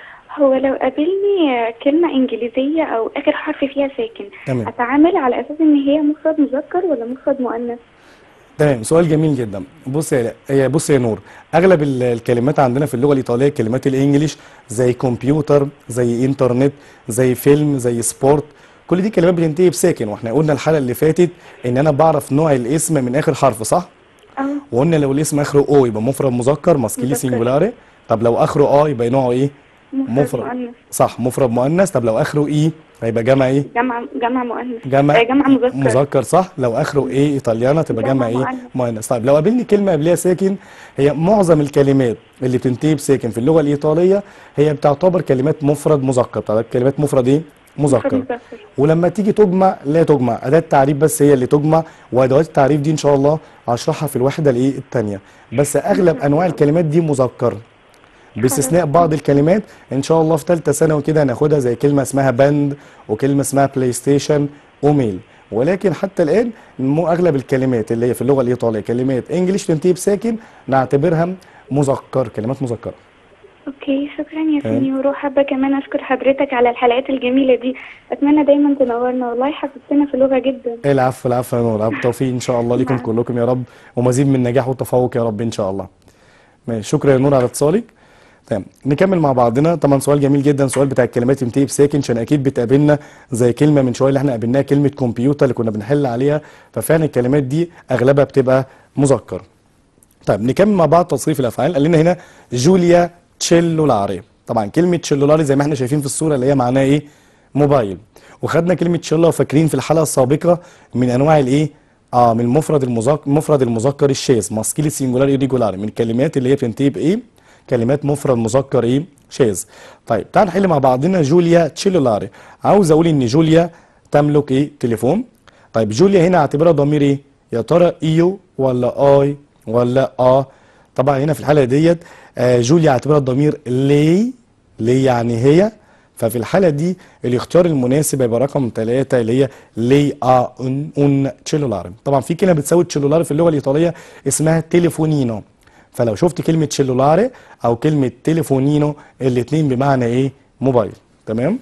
هو لو قابلني آه، كلمة إنجليزية أو آخر حرف فيها ساكن تمام. أتعامل على أساس إن هي مفرد مذكر ولا مفرد مؤنث؟ تمام سؤال جميل جدا بص يا هي بص يا نور اغلب ال- الكلمات عندنا في اللغه الايطاليه كلمات الانجليش زي كمبيوتر زي انترنت زي فيلم زي سبورت كل دي كلمات بتنتهي بساكن واحنا قلنا الحلقه اللي فاتت ان انا بعرف نوع الاسم من اخر حرف صح أه وقلنا لو الاسم اخره او يبقى مفرد مذكر ماسكيلي مذكر. سنجولاري طب لو اخره اه يبقى نوعه ايه مفرد مؤنث صح مفرد مؤنث طب لو اخره اي هيبقى جمع ايه جمع جمع مؤنث جمع آه، جمع مذكر مذكر صح لو اخره ايه ايطاليانا تبقى جمع جمع ايه مؤنث. مؤنث طيب لو قابلني كلمه قبلها ساكن هي معظم الكلمات اللي بتنتهي بساكن في اللغه الايطاليه هي بتعتبر كلمات مفرد مذكر بتعتبر كلمات مفرد ايه مفرد مذكر مذكر ولما تيجي تجمع لا تجمع اداه التعريف بس هي اللي تجمع وادوات التعريف دي ان شاء الله هشرحها في الوحده الايه الثانيه بس اغلب انواع الكلمات دي مذكر باستثناء بعض الكلمات ان شاء الله في ثالثه ثانوي كده هناخدها زي كلمه اسمها باند وكلمه اسمها بلاي ستيشن وميل ولكن حتى الان مو اغلب الكلمات اللي هي في اللغه الايطاليه كلمات انجليش تنتهي بساكن نعتبرها مذكر كلمات مذكره اوكي شكرا يا تمام. سنيور وحابة كمان اشكر حضرتك على الحلقات الجميلة دي اتمنى دايما تنورنا والله حببتنا في اللغة جدا العفو العفو يا نور بالتوفيق ان شاء الله لكم نعم. كلكم يا رب ومزيد من النجاح والتفوق يا رب ان شاء الله ماشي شكرا يا نور على اتصالك تمام نكمل مع بعضنا طبعا سؤال جميل جدا سؤال بتاع الكلمات ينتهي بساكن عشان اكيد بتقابلنا زي كلمه من شويه اللي احنا قابلناها كلمه كمبيوتر اللي كنا بنحل عليها ففعلا الكلمات دي اغلبها بتبقى مذكر طيب نكمل مع بعض تصريف الافعال قال لنا هنا جوليا تشيلولاري طبعا كلمه تشيلولاري زي ما احنا شايفين في الصوره اللي هي معناها ايه موبايل وخدنا كلمه تشيلو وفاكرين في الحلقه السابقه من انواع الايه اه من المفرد المذكر المفرد المذكر الشاذ ماسكيلي سينجولار ريجولار من الكلمات اللي هي بتنتهي بايه كلمات مفرد مذكر ايه شاذ طيب تعال نحل مع بعضنا جوليا تشيلولاري عاوز اقول ان جوليا تملك ايه تليفون طيب جوليا هنا اعتبرها ضمير ايه يا ترى ايو ولا اي ولا اه طبعا هنا في الحاله ديت آه جوليا اعتبرها الضمير لي لي يعني هي ففي الحاله دي الاختيار المناسب هيبقى رقم ثلاثة اللي هي لي ا ان ان تشيلولار طبعا في كلمه بتساوي تشيلولار في اللغه الايطاليه اسمها تليفونينو فلو شفت كلمه تشيلولار او كلمه تليفونينو الاثنين بمعنى ايه موبايل تمام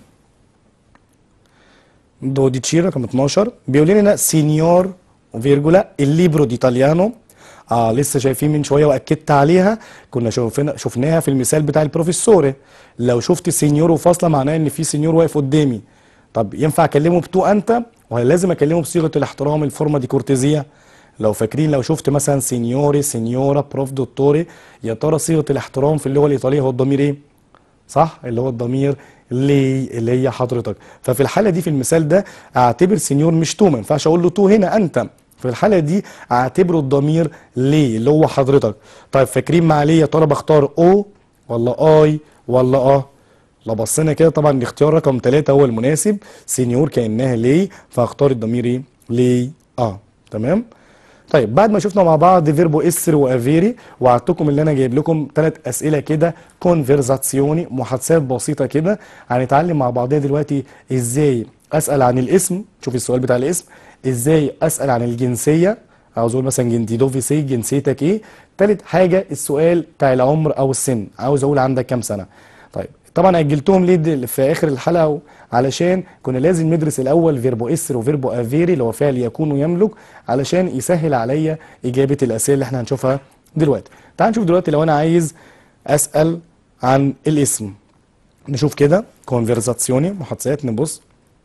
12 رقم 12 بيقول لنا سينيور فيرجولا الليبرو دي ايطاليانو اه لسه شايفين من شويه واكدت عليها كنا شوفنا شفناها في المثال بتاع البروفيسور لو شفت سينيور وفاصله معناه ان في سينيور واقف قدامي طب ينفع اكلمه بتو انت ولا لازم اكلمه بصيغه الاحترام الفورمه دي كورتيزيه لو فاكرين لو شفت مثلا سينيوري سينيورا بروف دوتوري يا ترى صيغه الاحترام في اللغه الايطاليه هو الضمير ايه صح اللي هو الضمير لي اللي هي حضرتك ففي الحاله دي في المثال ده اعتبر سينيور مش تو ما ينفعش اقول له تو هنا انت في الحاله دي اعتبره الضمير لي اللي هو حضرتك طيب فاكرين مع ليه يا ترى بختار او ولا اي ولا اه لو بصينا كده طبعا الاختيار رقم ثلاثة هو المناسب سينيور كانها لي فاختار الضمير ايه لي اه تمام طيب بعد ما شفنا مع بعض فيربو اسر وافيري وعدتكم اللي انا جايب لكم ثلاث اسئله كده كونفرزاتسيوني محادثات بسيطه كده هنتعلم مع بعضنا دلوقتي ازاي اسال عن الاسم شوف السؤال بتاع الاسم ازاي اسال عن الجنسيه عاوز اقول مثلا جنتي دوفيسي جنسيتك ايه تالت حاجه السؤال بتاع العمر او السن عاوز اقول عندك كام سنه طيب طبعا اجلتهم ليه دل- في اخر الحلقه علشان كنا لازم ندرس الاول فيربو اسر وفيربو افيري اللي هو فعل يكون ويملك علشان يسهل عليا اجابه الاسئله اللي احنا هنشوفها دلوقتي تعال نشوف دلوقتي لو انا عايز اسال عن الاسم نشوف كده كونفرزاتسيوني محادثات نبص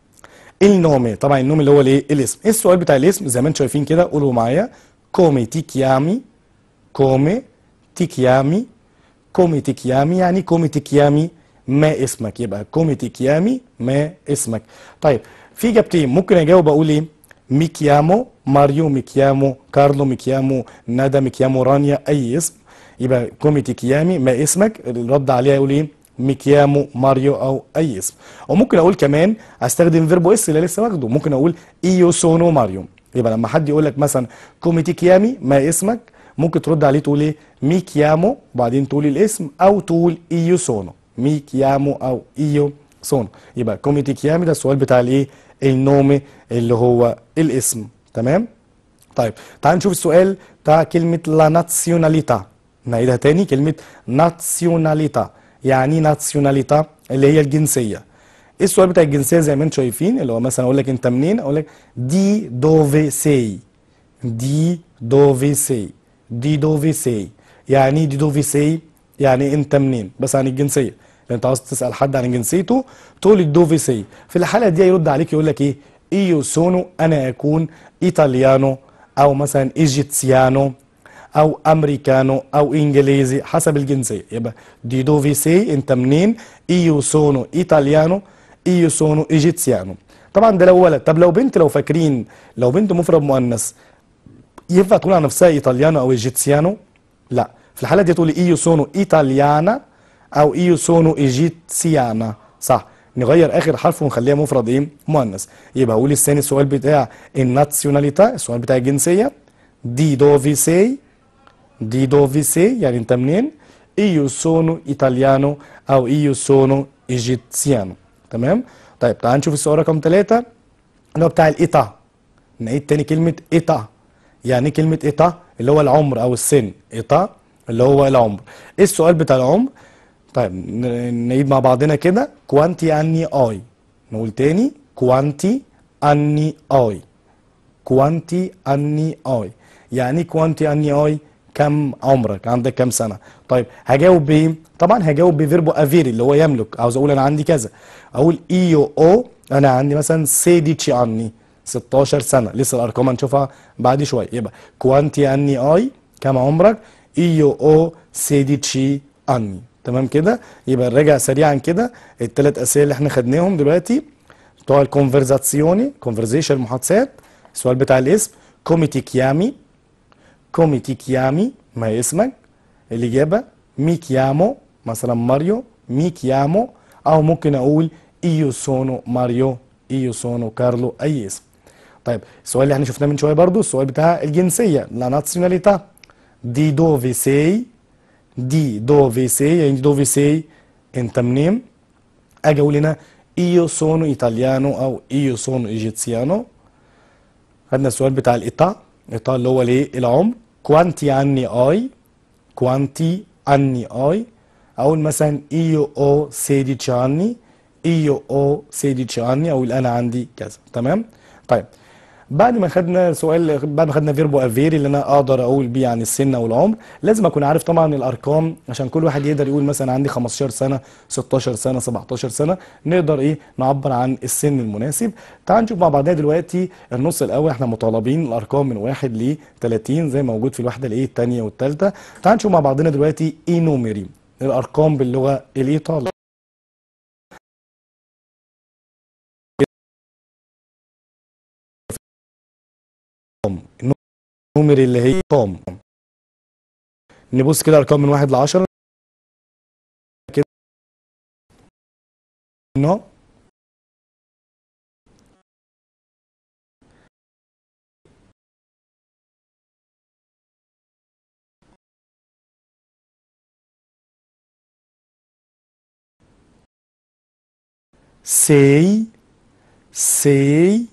النومي طبعا النوم اللي هو الايه الاسم ايه السؤال بتاع الاسم زي ما انتم شايفين كده قولوا معايا كومي تي كيامي كومي تي كيامي كومي تي كيامي يعني كومي تي كيامي ما اسمك يبقى كومي تي كيامي ما اسمك طيب في اجابتين ممكن اجاوب اقول ايه ميكيامو ماريو ميكيامو كارلو ميكيامو ندى ميكيامو رانيا اي اسم يبقى كومي تي كيامي ما اسمك الرد عليها يقول ايه ميكيامو ماريو او اي اسم وممكن اقول كمان استخدم فيربو اس اللي لسه واخده ممكن اقول ايو سونو ماريو يبقى لما حد يقول لك مثلا كوميتي كيامي ما اسمك ممكن ترد عليه تقول ايه ميكيامو وبعدين تقول الاسم او تقول ايو سونو مي كيامو او ايو سونو يبقى كوميتي كيامي ده السؤال بتاع الايه النومي اللي هو الاسم تمام طيب تعال نشوف السؤال بتاع كلمة لا نازيوناليتا نعيدها تاني كلمة نازيوناليتا يعني نازيوناليتا اللي هي الجنسية ايه السؤال بتاع الجنسية زي ما انتم شايفين اللي هو مثلا اقول لك انت منين اقول لك دي دوفي سي دي دوفي سي دي دوفي سي يعني إيه دي دوفي سي يعني انت منين بس عن الجنسية لو انت عاوز تسأل حد عن جنسيته تقول الدوفي سي في الحالة دي يرد عليك يقول لك ايه ايو سونو انا اكون ايطاليانو او مثلا ايجيتسيانو او امريكانو او انجليزي حسب الجنسيه يبقى دي دوفي سي انت منين ايو سونو ايطاليانو ايو سونو ايجيتسيانو طبعا ده لو ولد طب لو بنت لو فاكرين لو بنت مفرد مؤنث ينفع تقول عن نفسها ايطاليانو او ايجيتسيانو لا في الحاله دي تقول ايو سونو ايطاليانا او ايو سونو ايجيتسيانا صح نغير اخر حرف ونخليها مفرد ايه مؤنث يبقى اقول الثاني السؤال بتاع النازيوناليتا السؤال بتاع الجنسيه دي دوفي سي دي دوفي سي يعني انت منين ايو سونو ايطاليانو او ايو سونو ايجيتسيانو تمام طيب تعال نشوف السؤال رقم ثلاثة اللي هو بتاع الايتا نعيد تاني كلمة ايتا يعني ايه كلمة ايتا اللي هو العمر او السن ايتا اللي هو العمر ايه السؤال بتاع العمر طيب ن- نعيد مع بعضنا كده كوانتي اني اي نقول تاني كوانتي اني اي كوانتي اني اي يعني ايه كوانتي اني اي كم عمرك عندك كم سنه طيب هجاوب بايه طبعا هجاوب بفيربو افيري اللي هو يملك عاوز اقول انا عندي كذا اقول ايو او انا عندي مثلا سيديتشي اني 16 سنه لسه الارقام هنشوفها بعد شويه يبقى كوانتي اني اي كم عمرك ايو او سيديتشي اني تمام كده يبقى نراجع سريعا كده الثلاث اسئله اللي احنا خدناهم دلوقتي بتوع الكونفرزاتسيوني كونفرزيشن محادثات السؤال بتاع الاسم كوميتي كيامي كوميتي كيامي ما هي اسمك الإجابة مي كيامو مثلا ماريو مي كيامو أو ممكن أقول إيو سونو ماريو إيو سونو كارلو أي اسم طيب السؤال اللي احنا شفناه من شوية برضو السؤال بتاع الجنسية لا نازيوناليتا دي دوفي سي دي دوفي سي يعني دي دوفي سي انت منين اجي اقول هنا ايو سونو ايطاليانو او ايو سونو ايجيتسيانو خدنا السؤال بتاع الايطا ايطا اللي هو الايه العمر كوانتي عني اي كوانتي عني اي اقول مثلا ايو او سيديتش عني ايو او سيديتش عني اقول انا عندي كذا تمام طيب بعد ما خدنا سؤال بعد ما خدنا فيربو افيري اللي انا اقدر اقول بيه عن السن او العمر لازم اكون عارف طبعا الارقام عشان كل واحد يقدر يقول مثلا عندي 15 سنه 16 سنه 17 سنه نقدر ايه نعبر عن السن المناسب تعال نشوف مع بعضنا دلوقتي النص الاول احنا مطالبين الارقام من 1 ل 30 زي ما موجود في الوحده الايه الثانيه والثالثه تعال نشوف مع بعضنا دلوقتي اي نوميري الارقام باللغه الايطاليه النوميري اللي هي توم نبص كده ارقام من واحد لعشرة كده نو sei sei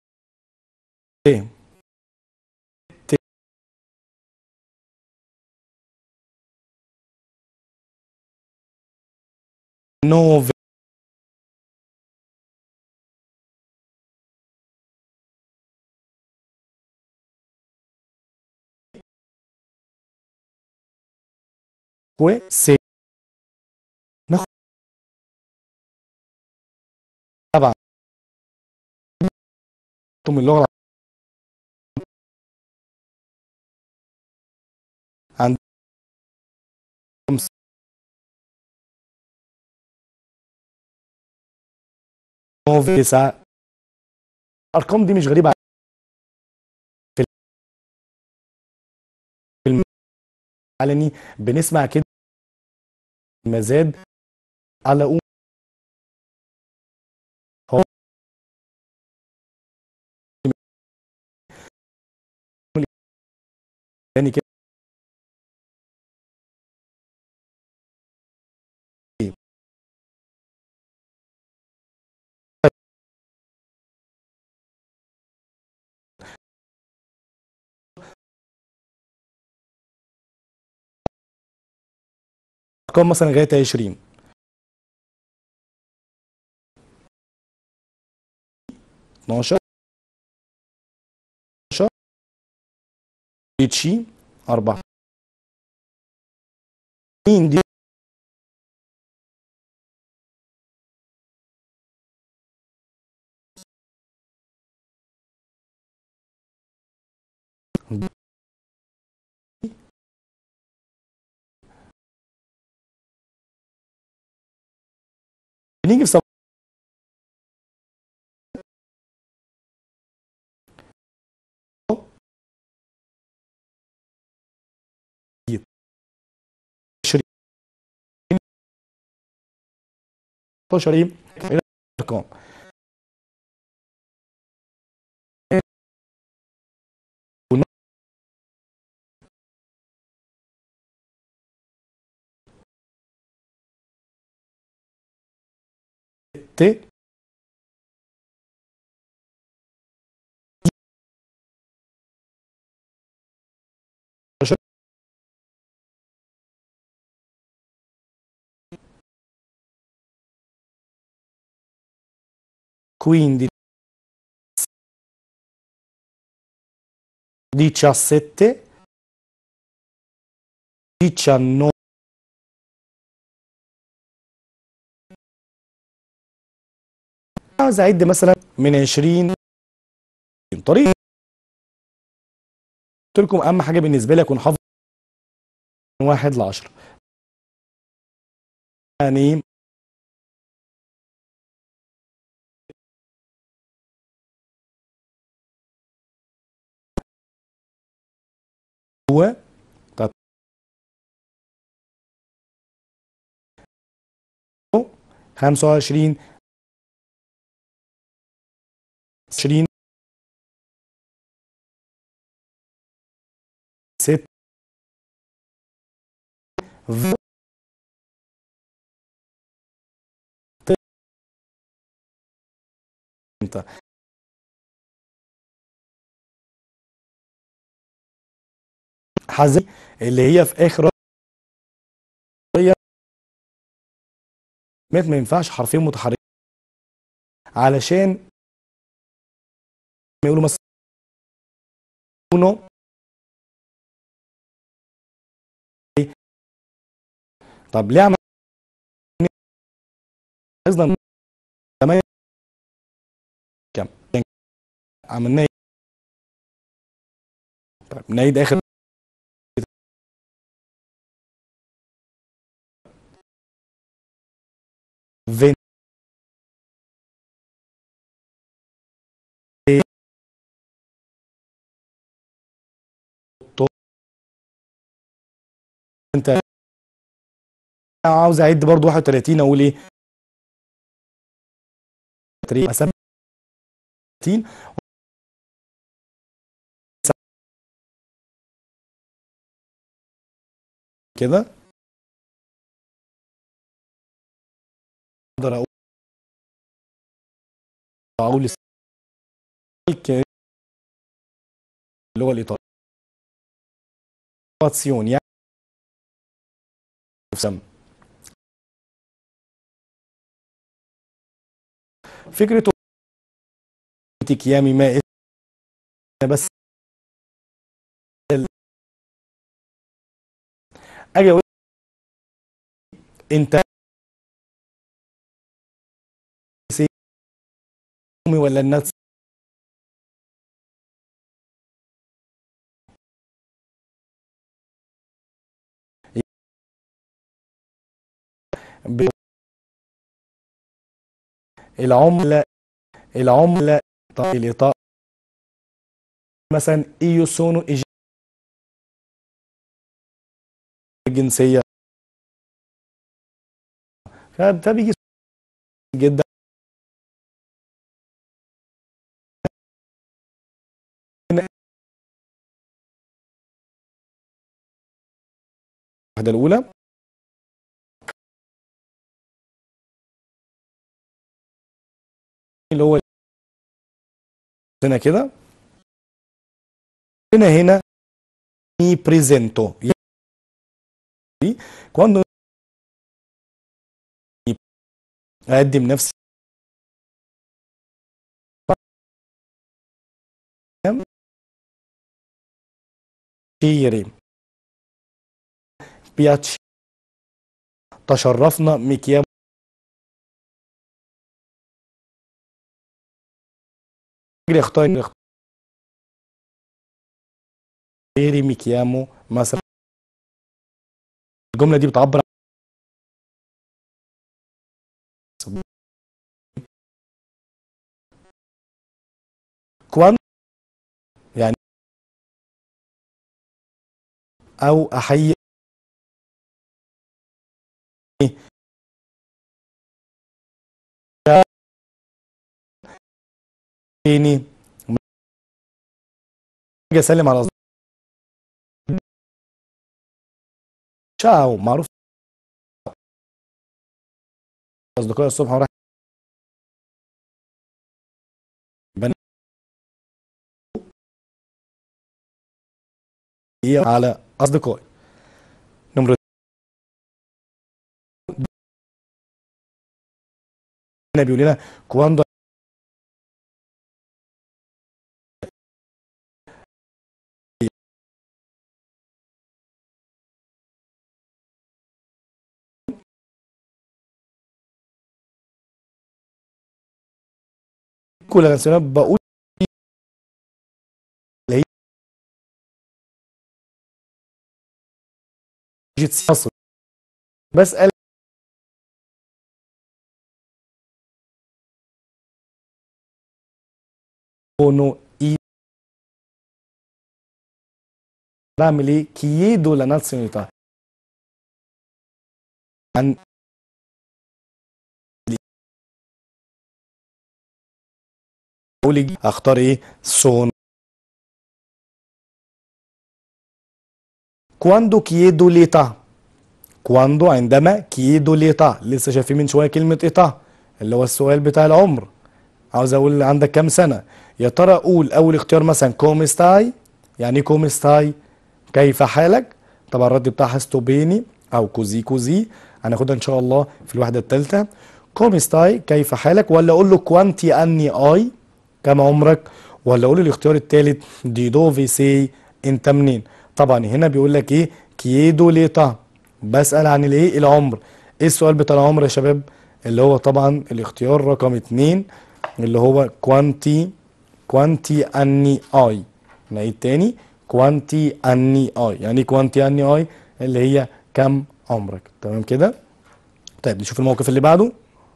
te nove cinque sei ناخد طبعا من اللغة عندهم نوفي تسعة الأرقام دي مش غريبة في الفيلم العلني بنسمع كده مزاد على أم هو يعني كده ارقام مثلا لغايه 20 12 12 تشي 4 مين دي بنيجي في صف شريم ارقام ت quindi 17 19 عاوز اعد مثلا من 20 طريقه قلت لكم اهم حاجه بالنسبه لي اكون حافظ من 1 ل 10 يعني هو طب 25 20 6 انت حزين اللي هي في اخر ما ينفعش حرفين متحركين علشان ما يقولوا مثلا uno طب ليه عمل عايزنا تمام كام عملنا ايه طيب نعيد اخر فين انت عاوز اعد برضو 31 اقول ايه 30 كده اقدر اقول اقول اللغه الايطاليه يعني فكرة يامي ما بس اجي اقول انت ولا الناس العملة العملة الإيطالية مثلا إيو سونو الجنسية فبيجي جدا الواحدة الأولى اللي هو هنا كده هنا هنا mi presento quando اقدم نفسي piacere piacere تشرفنا mi chiamo اختار اختاري mi chiamo مثلا الجملة دي بتعبر كوان يعني او احيي تاني اجي اسلم على تشاو معروف اصدقائي الصبح وراح على اصدقائي نمرة بيقول لنا كواندو كل انا بقول جيت مصر بسأل sono i بعمل ايه chiedo la nazionalità عن اقول اختار ايه sono quando chiedo l'età quando عندما chiedo l'età لسه شايفين من شويه كلمه età اللي هو السؤال بتاع العمر عاوز اقول عندك كام سنه يا ترى اقول اول اختيار مثلا كوم ستاي يعني ايه كوم ستاي كيف حالك طبعا الرد بتاعها ستوبيني او كوزي كوزي هناخدها ان شاء الله في الوحده الثالثه كوم ستاي كيف حالك ولا اقول له كوانتي اني اي كم عمرك ولا اقول الاختيار الثالث دي دوفي سي انت منين طبعا هنا بيقول لك ايه كيدو ليتا بسال عن الايه العمر ايه السؤال بتاع العمر يا شباب اللي هو طبعا الاختيار رقم اتنين اللي هو كوانتي كوانتي اني اي نعيد تاني كوانتي اني اي يعني ايه كوانتي اني اي اللي هي كم عمرك تمام كده طيب نشوف الموقف اللي بعده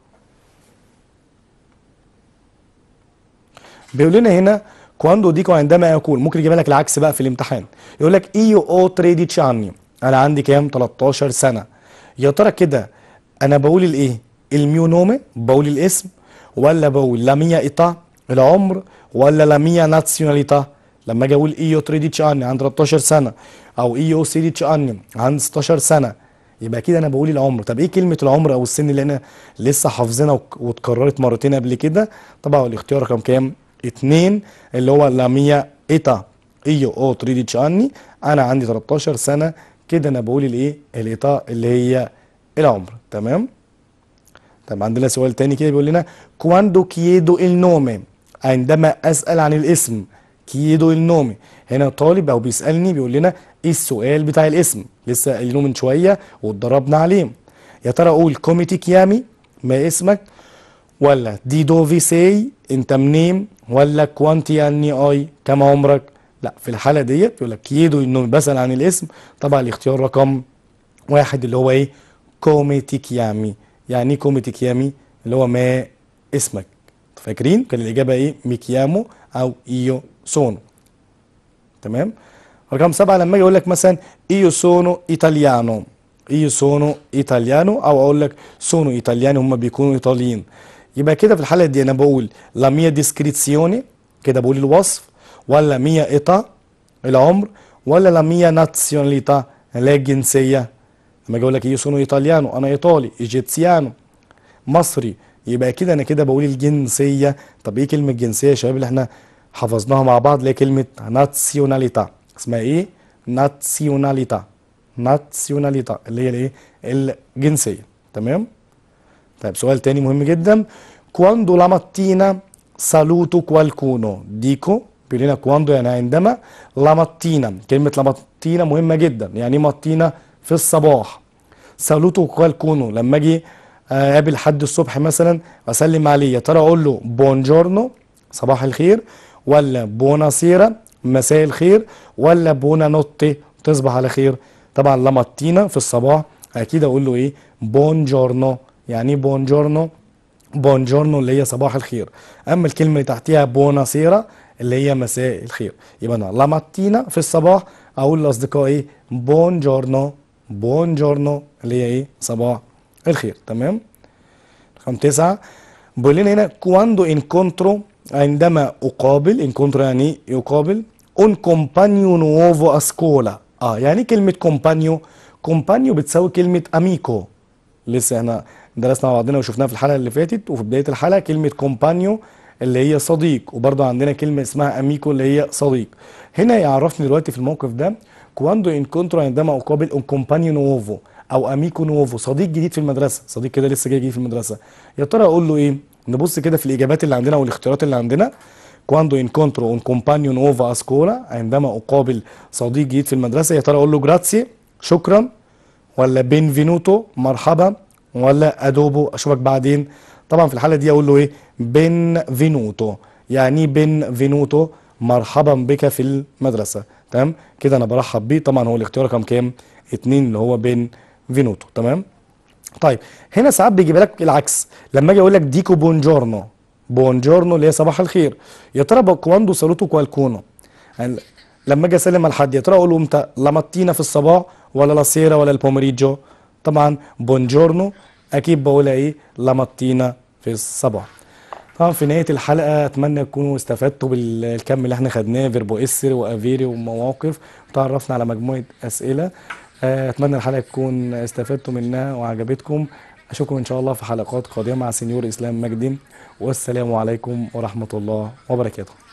بيقول لنا هنا كواندو ديكو عندما يقول ممكن يجيب لك العكس بقى في الامتحان يقول لك ايو او تريديتش عني انا عندي كام 13 سنه يا ترى كده انا بقول الايه الميو نومي بقول الاسم ولا بقول لا ميا ايتا العمر ولا لا ميا نازيوناليتا لما اجي اقول ايو تريديتش عني عند 13 سنه او ايو سيديتش عني عند 16 سنه يبقى كده انا بقول العمر طب ايه كلمه العمر او السن اللي انا لسه حافظينها وك- واتكررت مرتين قبل كده طبعا الاختيار رقم كام اتنين اللي هو لا ميا ايتا ايو او تريديتش عني انا عندي 13 سنه كده انا بقول الايه الايتا اللي هي العمر تمام طب عندنا سؤال تاني كده بيقول لنا كواندو كيدو النومي عندما اسال عن الاسم كيدو النومي هنا طالب او بيسالني بيقول لنا ايه السؤال بتاع الاسم لسه قايلينه من شويه واتدربنا عليه يا ترى اقول كوميتي كيامي ما اسمك ولا دي دوفي سي انت منين ولا كوانتي اني اي كم عمرك لا في الحاله ديت يقول لك كيدو النومي بسال عن الاسم طبعا الاختيار رقم واحد اللي هو ايه كوميتيكيامي يعني ايه كوميتيكيامي اللي هو ما اسمك فاكرين كان الاجابه ايه ميكيامو او ايو سونو تمام رقم سبعة لما اجي اقول لك مثلا ايو سونو ايطاليانو ايو سونو ايطاليانو او اقول لك سونو ايطاليانو هم بيكونوا ايطاليين يبقى كده في الحاله دي انا بقول لا ميا ديسكريتسيوني كده بقول الوصف ولا ميا ايطا العمر ولا لا ميا نازيوناليتا اللي هي الجنسيه لما اجي اقول لك ايو سونو ايطاليانو انا ايطالي ايجيتسيانو مصري يبقى كده انا كده بقول الجنسيه طب ايه كلمه جنسيه يا شباب اللي احنا حفظناها مع بعض اللي هي كلمه نازيوناليتا اسمها ايه نازيوناليتا نازيوناليتا اللي هي الايه الجنسيه تمام طيب سؤال تاني مهم جدا quando la mattina saluto qualcuno dico بيقول لنا quando يعني عندما la mattina كلمة la mattina مهمة جدا يعني إيه mattina في الصباح saluto qualcuno لما اجي اقابل حد الصبح مثلا واسلم عليه يا ترى اقول له بونجورنو صباح الخير ولا بوناسيرا مساء الخير ولا بونا نوتي تصبح على خير طبعا لاماتينا في الصباح اكيد اقول له ايه بونجورنو يعني ايه بونجورنو بونجورنو اللي هي صباح الخير اما الكلمه اللي تحتيها بوناسيرا اللي هي مساء الخير يبقى انا لاماتينا في الصباح اقول لاصدقائي ايه بونجورنو بونجورنو اللي هي ايه صباح الخير تمام رقم تسعة بيقول لنا هنا كواندو انكونترو عندما اقابل انكونترو يعني إيه؟ يقابل un compagno nuovo a scuola اه يعني كلمة كومبانيو كومبانيو بتساوي كلمة اميكو لسه احنا درسنا مع بعضنا وشفناها في الحلقة اللي فاتت وفي بداية الحلقة كلمة كومبانيو اللي هي صديق وبرضه عندنا كلمة اسمها اميكو اللي هي صديق هنا يعرفني دلوقتي في الموقف ده كواندو انكونترو عندما اقابل un compagno nuovo او اميكو نوفو صديق جديد في المدرسه صديق كده لسه جاي جديد في المدرسه يا ترى اقول له ايه نبص كده في الاجابات اللي عندنا والاختيارات اللي عندنا كواندو انكونترو un compagno nuovo a scuola عندما اقابل صديق جديد في المدرسه يا ترى اقول له جراتسي شكرا ولا بنفينوتو مرحبا ولا ادوبو اشوفك بعدين طبعا في الحاله دي اقول له ايه بنفينوتو يعني بنفينوتو مرحبا بك في المدرسه تمام كده انا برحب بيه طبعا هو الاختيار رقم كام اتنين اللي هو بن فينوتو تمام طيب هنا ساعات بيجيب لك العكس لما اجي اقول لك ديكو بونجورنو بونجورنو اللي هي صباح الخير يا ترى كواندو سالوتو كوالكونو يعني لما اجي اسلم على حد يا ترى اقول له امتى لاماتينا في الصباح ولا لا سيرا ولا البومريجو طبعا بونجورنو اكيد بقولها ايه لاماتينا في الصباح طبعا في نهايه الحلقه اتمنى تكونوا استفدتوا بالكم اللي احنا خدناه فيربو اسر وافيري ومواقف وتعرفنا على مجموعه اسئله اتمنى الحلقه تكون استفدتوا منها وعجبتكم اشوفكم ان شاء الله في حلقات قادمه مع سنيور اسلام مجدي والسلام عليكم ورحمه الله وبركاته